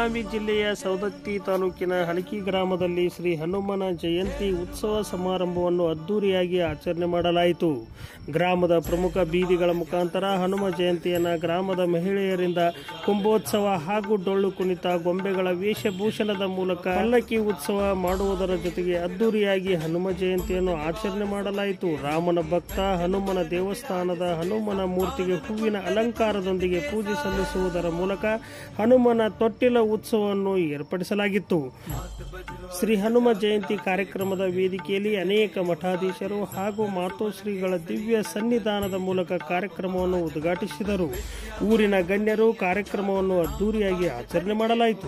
ಬೆಳಗಾವಿ ಜಿಲ್ಲೆಯ ಸೌದತ್ತಿ ತಾಲೂಕಿನ ಹಲಕಿ ಗ್ರಾಮದಲ್ಲಿ ಶ್ರೀ ಹನುಮನ ಜಯಂತಿ ಉತ್ಸವ ಸಮಾರಂಭವನ್ನು ಅದ್ದೂರಿಯಾಗಿ ಆಚರಣೆ ಮಾಡಲಾಯಿತು ಗ್ರಾಮದ ಪ್ರಮುಖ ಬೀದಿಗಳ ಮುಖಾಂತರ ಹನುಮ ಜಯಂತಿಯನ್ನು ಗ್ರಾಮದ ಮಹಿಳೆಯರಿಂದ ಕುಂಭೋತ್ಸವ ಹಾಗೂ ಡೊಳ್ಳು ಕುಣಿತ ಗೊಂಬೆಗಳ ವೇಷಭೂಷಣದ ಮೂಲಕ ಪಲ್ಲಕ್ಕಿ ಉತ್ಸವ ಮಾಡುವುದರ ಜೊತೆಗೆ ಅದ್ದೂರಿಯಾಗಿ ಹನುಮ ಜಯಂತಿಯನ್ನು ಆಚರಣೆ ಮಾಡಲಾಯಿತು ರಾಮನ ಭಕ್ತ ಹನುಮನ ದೇವಸ್ಥಾನದ ಹನುಮನ ಮೂರ್ತಿಗೆ ಹೂವಿನ ಅಲಂಕಾರದೊಂದಿಗೆ ಪೂಜೆ ಸಲ್ಲಿಸುವುದರ ಮೂಲಕ ಹನುಮನ ತೊಟ್ಟಿಲ ಉತ್ಸವವನ್ನು ಏರ್ಪಡಿಸಲಾಗಿತ್ತು ಶ್ರೀ ಹನುಮ ಜಯಂತಿ ಕಾರ್ಯಕ್ರಮದ ವೇದಿಕೆಯಲ್ಲಿ ಅನೇಕ ಮಠಾಧೀಶರು ಹಾಗೂ ಮಾತೋಶ್ರೀಗಳ ದಿವ್ಯ ಸನ್ನಿಧಾನದ ಮೂಲಕ ಕಾರ್ಯಕ್ರಮವನ್ನು ಉದ್ಘಾಟಿಸಿದರು ಊರಿನ ಗಣ್ಯರು ಕಾರ್ಯಕ್ರಮವನ್ನು ಅದ್ದೂರಿಯಾಗಿ ಆಚರಣೆ ಮಾಡಲಾಯಿತು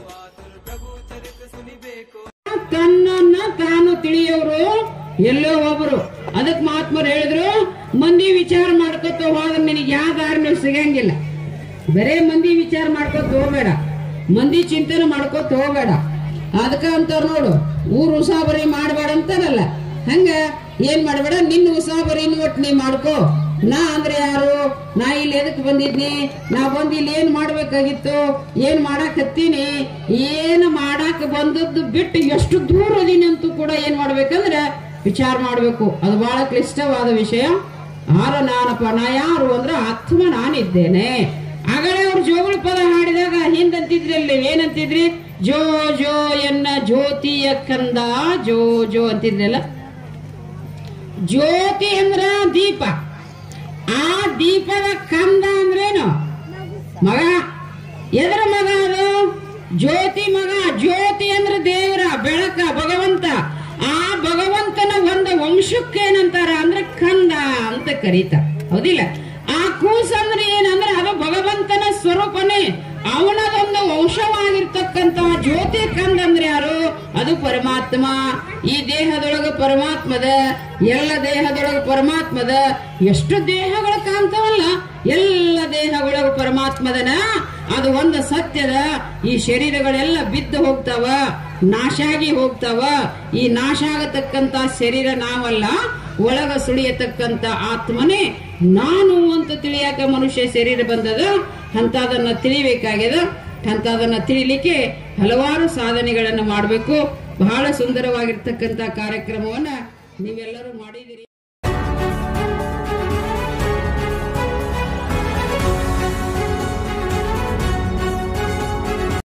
ತನ್ನನ್ನ ತಾನು ತಿಳಿಯೋರು ಎಲ್ಲೋ ಒಬ್ರು ಅದಕ್ ಮಹಾತ್ಮರು ಹೇಳಿದ್ರು ಮಂದಿ ವಿಚಾರ ಮಾಡ್ಕೊತ ಹೋದ್ರೆ ನಿನಗೆ ಯಾವ ದಾರಿನೂ ಸಿಗಂಗಿಲ್ಲ ಬರೇ ಮಂದಿ ವಿಚಾರ ಮಾಡ್ಕೊತ ಹೋಗ್ಬೇಡ ಮಂದಿ ಚಿಂತನೆ ಮಾಡ್ಕೊತ ಹೋಗ್ಬೇಡ ಅದಕ್ಕ ಅಂತಾರ ನೋಡು ಊರ್ ಉಸಾಬರಿ ಮಾಡ್ಬೇಡ ಅಂತಾರಲ್ಲ ಹಂಗ ಏನ್ ಮಾಡ್ಬೇಡ ನಿನ್ನ ಉಸಾಬರಿ ಒಟ್ಟು ನೀ ಮಾಡ್ಕೋ ನಾ ಅಂದ್ರೆ ಯಾರು ನಾ ಇಲ್ಲಿ ಎದಕ್ ಬಂದಿದ್ನಿ ನಾ ಬಂದ್ ಇಲ್ಲಿ ಏನ್ ಮಾಡ್ಬೇಕಾಗಿತ್ತು ಏನ್ ಮಾಡಾಕ್ ಹತ್ತೀನಿ ಏನ್ ಮಾಡಾಕ ಬಂದದ್ದು ಬಿಟ್ಟು ಎಷ್ಟು ದೂರ ಅದೀನಿ ಅಂತೂ ಕೂಡ ಏನ್ ಮಾಡ್ಬೇಕಂದ್ರೆ ವಿಚಾರ ಮಾಡ್ಬೇಕು ಅದು ಬಹಳ ಕ್ಲಿಷ್ಟವಾದ ವಿಷಯ ಆರ ನಾನಪ್ಪ ನಾ ಯಾರು ಅಂದ್ರೆ ಆತ್ಮ ನಾನಿದ್ದೇನೆ ಆಗಲೇ ಅವ್ರು ಜೋಗುಳ ಪದ ಹಾಡಿದಾಗ ಹಿಂದಂತಿದ್ರಲ್ಲಿ ಏನಂತಿದ್ರಿ ಜೋ ಜೋ ಎನ್ನ ಜ್ಯೋತಿಯ ಕಂದ ಜೋ ಜೋ ಅಂತಿದ್ರಲ್ಲ ಜ್ಯೋತಿ ಅಂದ್ರ ದೀಪ ಆ ದೀಪದ ಕಂದ ಅಂದ್ರೇನು ಮಗ ಎದ್ರ ಮಗ ಅದು ಜ್ಯೋತಿ ಮಗ ಜ್ಯೋತಿ ಅಂದ್ರೆ ದೇವರ ಬೆಳಕ ಭಗವಂತ ಆ ಭಗವಂತನ ಒಂದು ವಂಶಕ್ಕೆ ಏನಂತಾರ ಅಂದ್ರೆ ಕಂದ ಅಂತ ಕರೀತಾರ ಹೌದಿಲ್ಲ ಆ ಕೂಸ್ ಅಂದ್ರೆ ಏನಂದ್ರೆ ಅದು ಭಗವಂತನ ಸ್ವರೂಪನೇ ಅವನದೊಂದು ವಂಶವಾಗಿರ್ತಕ್ಕಂತ ಜ್ಯೋತಿ ಕಂದ ಅಂದ್ರೆ ಯಾರು ಅದು ಪರಮಾತ್ಮ ಈ ದೇಹದೊಳಗ ಪರಮಾತ್ಮದ ಎಲ್ಲ ದೇಹದೊಳಗ ಪರಮಾತ್ಮದ ಎಷ್ಟು ದೇಹಗಳು ಕಾಣ್ತಾವಲ್ಲ ಎಲ್ಲ ದೇಹದೊಳಗ ಪರಮಾತ್ಮದನ ಅದು ಒಂದು ಸತ್ಯದ ಈ ಶರೀರಗಳೆಲ್ಲ ಬಿದ್ದು ಹೋಗ್ತಾವ ನಾಶ ಆಗಿ ಹೋಗ್ತಾವ ಈ ನಾಶ ಆಗತಕ್ಕಂತ ಶರೀರ ನಾವಲ್ಲ ಒಳಗ ಸುಳಿಯತಕ್ಕಂತ ಆತ್ಮನೇ ನಾನು ಅಂತ ತಿಳಿಯಾಕ ಮನುಷ್ಯ ಶರೀರ ಬಂದದ ಅಂತದನ್ನ ತಿಳಿಬೇಕಾಗ್ಯದ ಅಂತದನ್ನ ತಿಳಿಲಿಕ್ಕೆ ಹಲವಾರು ಸಾಧನೆಗಳನ್ನ ಮಾಡಬೇಕು ಬಹಳ ಸುಂದರವಾಗಿರ್ತಕ್ಕಂತ ಕಾರ್ಯಕ್ರಮವನ್ನ ನೀವೆಲ್ಲರೂ ಮಾಡಿದಿರಿ